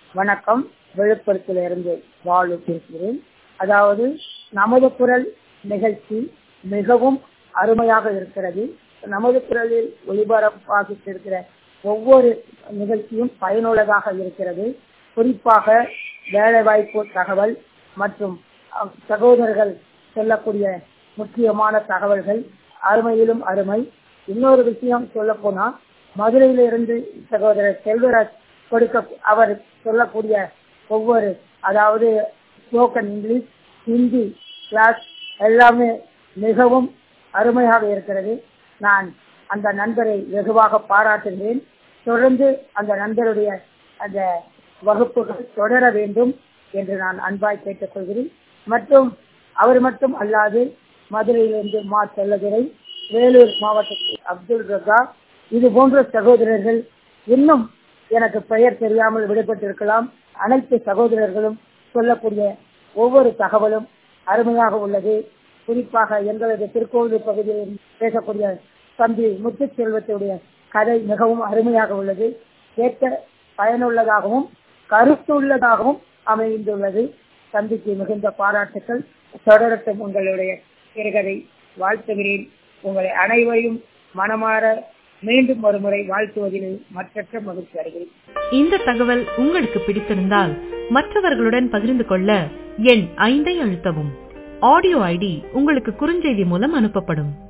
வணக்கம் விழுப்புரத்திலிருந்து வாழு பேசுகிறேன் அதாவது நமது குரல் நிகழ்ச்சி மிகவும் அருமையாக இருக்கிறது நமது குரலில் ஒளிபரப்பாகிட்டு இருக்கிற ஒவ்வொரு நிகழ்ச்சியும் பயனுள்ளதாக இருக்கிறது குறிப்பாக வேலைவாய்ப்பு தகவல் மற்றும் அஹ், சகோதரர்கள் சொல்லக்கூடிய முக்கியமான தகவல்கள் அருமையிலும் அருமை இன்னொரு விஷயம் சொல்ல போனா மதுரையிலிருந்து சகோதரர் செல்வராஜ் கொடுக்க அவர் சொல்லக்கூடிய ஒவ்வொரு அதாவது ஸ்போக்கன் இங்கிலீஷ் ஹிந்தி கிளாஸ் எல்லாமே மிகவும் அருமையாக இருக்கிறது நான் அந்த நண்பரை வெகுவாக பாராட்டுகிறேன் தொடர்ந்து அந்த நண்பருடைய அந்த வகுப்புகள் தொடர வேண்டும் என்று நான் அன்பாய் கேட்டுக்கொள்கிறேன் மற்றும் அவர் மட்டும் அல்லாது மதுரையிலிருந்து மா செல்லதுரை வேலூர் மாவட்டத்தில் அப்துல் ரசா இது போன்ற சகோதரர்கள் இன்னும் எனக்கு பெயர் தெரியாமல் விடுபட்டிருக்கலாம் அனைத்து சகோதரர்களும் சொல்லக்கூடிய ஒவ்வொரு தகவலும் அருமையாக உள்ளது குறிப்பாக எங்களது திருக்கோவில் பகுதியில் பேசக்கூடிய தம்பி முத்துச்செல்வத்துடைய கதை மிகவும் அருமையாக உள்ளது கேட்க பயனுள்ளதாகவும் கருத்துள்ளதாகவும் அமைந்துள்ளது தம்பிக்கு மிகுந்த பாராட்டுக்கள் தொடரட்டும் உங்களுடைய சிறுகதை வாழ்த்துகிறேன் உங்களை அனைவரையும் மனமாற மீண்டும் ஒருமுறை வாழ்த்துவதில் மற்றற்ற மகிழ்ச்சி அடைகிறேன் இந்த தகவல் உங்களுக்கு பிடித்திருந்தால் மற்றவர்களுடன் பகிர்ந்து கொள்ள எண் ஐந்தை அழுத்தவும் ஆடியோ ஐடி உங்களுக்கு குறுஞ்செய்தி மூலம் அனுப்பப்படும்